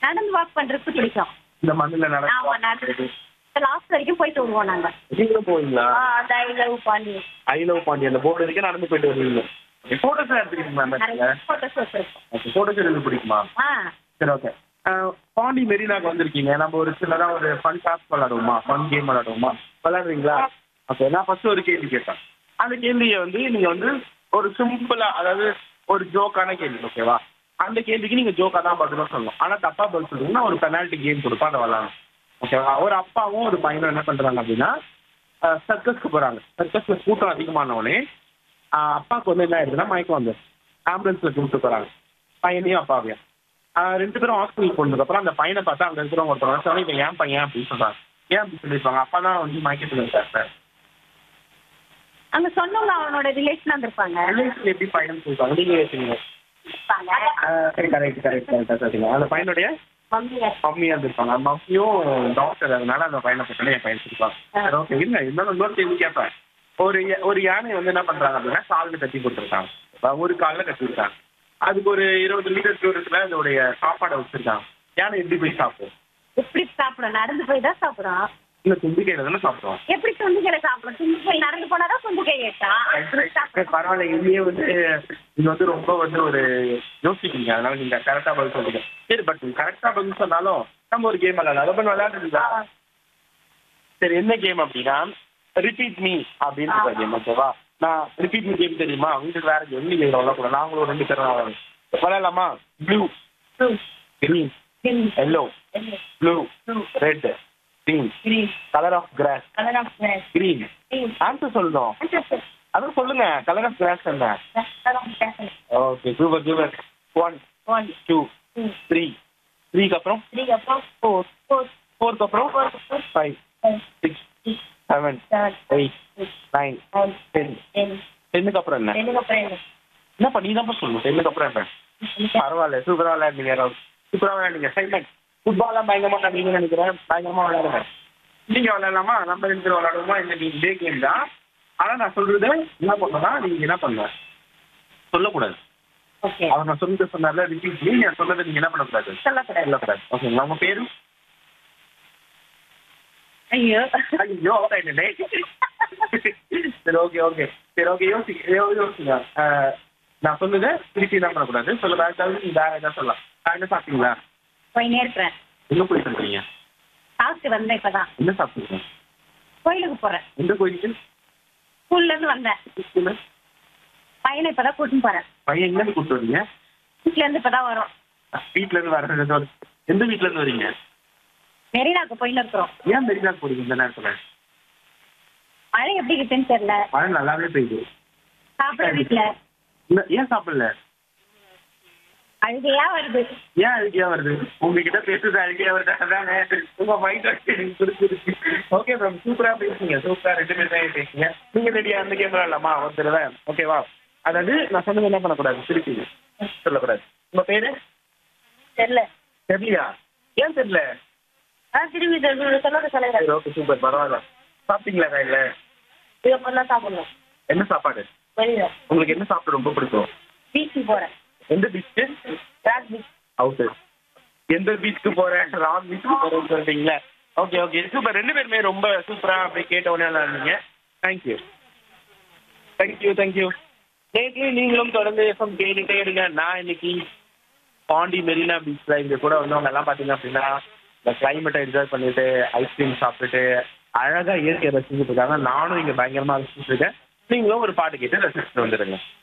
நடந்து வாக் பண்றது பிடிக்கும் இந்த மண்ணுல ஆமா நடந்து நடந்து லாஸ்ட் வரைக்கும் போயிட்டு வருவோம் நாங்க நீங்களும் போவீங்களா ஆ, அந்த I love Pondy I love Pondy அந்த போர்டு வரைக்கும் நடந்து போயிட்டு வருவீங்க போட்டோஸ் எடுத்துக்கிட்டீங்களா அந்த நிறைய இடத்துல போட்டோஸ் வச்சிருக்கோம் போட்டோஸ் எடுக்க பிடிக்குமா ஆ சரி ஓகே பாண்டி மெரினாக்கு வந்திருக்கீங்க நம்ம ஒரு சின்னதா ஒரு ஃபன் டாஸ்க் விளாடுவோமா ஃபன் கேம் விளாடுவோமா விளாடுறீங்களா ஓகே நான் ஃபர்ஸ்ட் ஒரு கேள்வி கேட்டேன் அந்த கேள்வியை வந்து நீங்க வந்து ஒரு சிம்பிளா அதாவது ஒரு ஜோக்கான கேள்வி ஓகேவா அந்த கேள்விக்கு நீங்க ஜோக்கா தான் பதிலும் சொல்லணும் ஆனா தப்பா பதில் சொல்றீங்கன்னா ஒரு பெனால்ட்டி கேம் கொடுப்போம் அதை விளாடணும் ஓகேவா ஒரு அப்பாவும் ஒரு பையனும் என்ன பண்றாங்க அப்படின்னா சர்க்கஸ்க்கு போறாங்க சர்க்கஸ்ல கூட்டம் அதிகமானவனே ஆஹ் அப்பாவுக்கு வந்து என்ன ஆயிடுதுன்னா மயக்கம் வந்து ஆம்புலன்ஸ்ல கூப்பிட்டு போறாங்க பையனையும் அப்பாவையும் ஆஹ் ரெண்டு பேரும் ஹாஸ்பிட்டல் போனதுக்கு அப்புறம் அந்த பையனை பார்த்தா அங்க இருக்கிறவங்க ஒருத்தவங்க சொன்னா இவன் ஏன் பையன் அப்படின்னு சொல்றாங்க ஏன் அப்படி சொல்லியிருப்பாங்க அப்பா தான் வந்து மயக்கத்துல இருக்காரு சார் அங்க சொன்னவங்க அவனோட ரிலேஷன் வந்திருப்பாங்க ரிலேஷன் எப்படி பையன் சொல்றாங்க நீங்க யோசிங்க இருப்பாங்க. கரெக்ட் கரெக்ட் கரெக்ட் கரெக்டா சொல்றீங்க அந்த பையனுடைய மம்மியா மம்மியா இருந்திருப்பாங்க மம்மியும் டாக்டர் அதனால அந்த பையனை பத்தி என் பையன் சொல்லிருப்பாங்க சரி ஓகே இல்ல இருந்தாலும் இன்னொரு கேள்வி கேட்பேன் ஒரு யா- ஒரு யானை வந்து என்ன பண்றாங்க அப்படின்னா காலில் கட்டி போட்டுருக்காங்க ஒரு காலில் கட்டிருக்காங்க அதுக்கு ஒரு இருபது மீட்டர் தூரத்துல அதோடைய சாப்பாடை வச்சிருக்காங்க யானை எப்படி போய் சாப்பிடும் எப்படி சாப்பிடும் நடந்து போய் தான் சாப்பிடும் இல்ல தும்பிக்கையில தானே சாப்பிடும் எப்படி துண்டுகளை சாப்பிடும் துண்டு போய் நடந்து போனாதான் துண்டுக்கை ஏட்டா பரவாயில்ல இதுலயே வந்து நீங்க வந்து ரொம்ப வந்து ஒரு யோசிக்கிறீங்க அதனால நீங்க கரெக்டா பதில் சொல்றீங்க சரி பட் கரெக்டா பதில் சொன்னாலும் நம்ம ஒரு கேம் விளையாடலாம் அதை பண்ண விளையாடுறீங்களா சரி என்ன கேம் அப்படின்னா ரிப்பீட் மீ அப்படின்னு கேம் ஓகேவா நான் ரிப்பீட் மீ கேம் தெரியுமா உங்களுக்கு வேற கேம் நீங்க விளையாடக்கூடாது நாங்களும் ரெண்டு பேரும் விளையாடணும் விளையாடலாமா blue green yellow blue red green colour of grass green answer சொல்லணும் அதான் சொல்லுங்க கலர் ஆஃப் கிராஸ் என்ன okay super super one two three த்ரீக்கு அப்புறம் ஃபோர் ஃபோருக்கு அப்புறம் five six seven eight nine ten டென்னுக்கு அப்புறம் என்ன என்னப்பா நீ தான் சொல்லணும் டென்னுக்கு அப்புறம் என்ன பரவாயில்ல சூப்பரா விளையாடுங்க சூப்பரா விளையாடுங்க சைலண்ட் ஃபுட்பாலாம் பயங்கரமா நீங்க நினைக்கிறேன் பயங்கரமா விளையாடுங்க நீங்க விளையாடலாமா நம்ம ரெண்டு பேரும் விளையாடுவோமா இந்த டே கேம் தான் ஆனா நான் சொல்றது என்ன பண்ணணும்னா நீங்க என்ன பண்ணுங்க சொல்லக்கூடாது ஓகே அவர் நான் சொல்லிட்டு சொன்னார்ல ரிப்பீட் நீங்க சொன்னதை நீங்க என்ன பண்ணக்கூடாது சொல்லக்கூடாது சொல்லக்கூடாது ஓகேங்களா உங்க பேரு ஐயோ ஐயோ ஆயிட்டே சரி ஓகே ஓகே சரி ஓகே யோசி யோ- யோசிங்க அஹ், நான் சொன்னதை திருப்பி என்ன பண்ணக்கூடாது சொல்ல வேற ஏதாவது நீங்க வேற ஏதாவது சொல்லலாம் காலையில சாப்பிட்டீங்களா போயினே இருக்கிறேன் எங்க போயிட்டு இருக்கீங்க சாப்பிட்டு வந்தேன் இப்பதான் என்ன சாப்பிட்டீங்க கோயிலுக்கு போறேன் எந்த கோயிலுக்கு ஸ்கூல்ல இருந்து வந்தேன் ஸ்கூல்ல? பையனை இப்பதான் கூட்டின்னு போறேன் பையன் எங்க இருந்து கூப்பிட்டு வரீங்க வீட்டுல இருந்து இப்பதான் வரோம் வீட்ல இருந்து வர எந்த வீட்ல இருந்து வரீங்க மெரினாக்கு போயின்னு இருக்கிறோம் ஏன் மெரினா போறீங்க இந்த நேரத்துல மழை எப்படி இருக்குன்னு தெரியல மழை நல்லாவே பெய்யுது சாப்பிட வீட்டுல இல்ல, ஏன் சாப்பிடல அழுகையா வருது ஏன் அழுகையா வருது உங்ககிட்ட பேசுறது அழுகையா வருது அதானே உங்க மைண்ட் எனக்கு பிடிச்சிருக்கு ஓகே மேம் சூப்பரா பேசுங்க சூப்பரா ரெண்டு பேரும் பேசுங்க நீங்க ரெடியா அந்த கேம் விளாடலாமா ஒரு தடவை ஓகேவா அதாவது நான் சொன்னது என்ன பண்ணக்கூடாது திருப்பி சொல்லக்கூடாது உங்க பேரு தெரியல தெரியலையா ஏன் தெரியல அதான் திரும்பி சொல்லுங்க சொல்லுங்க சொல்லுங்க சரி ஓகே சூப்பர் பரவாயில்ல சாப்பிட்டீங்களா கையில இதுக்கப்புறம் தான் சாப்பிடணும் என்ன சாப்பாடு வெளியில உங்களுக்கு என்ன சாப்பிட ரொம்ப பிடிக்கும் பீச்சுக்கு போறேன் எந்த பீச்சு ராக் பீச் அவுட்டு எந்த பீச்சுக்கு போறேன் ராங் பீச்சுக்கு போறேன்னு சொல்றீங்களா ஓகே ஓகே சூப்பர் ரெண்டு பேருமே ரொம்ப சூப்பரா அப்படி கேட்ட உடனே நல்லா இருந்தீங்க தேங்க்யூ தேங்க்யூ தேங்க்யூ நேற்று நீங்களும் தொடர்ந்து எஃப்எம் கேட்டுட்டே இருங்க நான் இன்னைக்கு பாண்டி மெரினா பீச்ல இங்க கூட வந்தவங்க எல்லாம் பாத்தீங்க அப்படின்னா இந்த கிளைமேட்டை என்ஜாய் பண்ணிட்டு ஐஸ்கிரீம் சாப்பிட்டுட்டு அழகா இயற்கையை ரசிச்சுட்டு இருக்காங்க நானும் இங்க பயங்கரமா ரசிச்சுட்டு இருக்கேன் நீங்களும் ஒரு பாட்டு கேட்டு ரசிச்சுட்டு வந்துடுங்க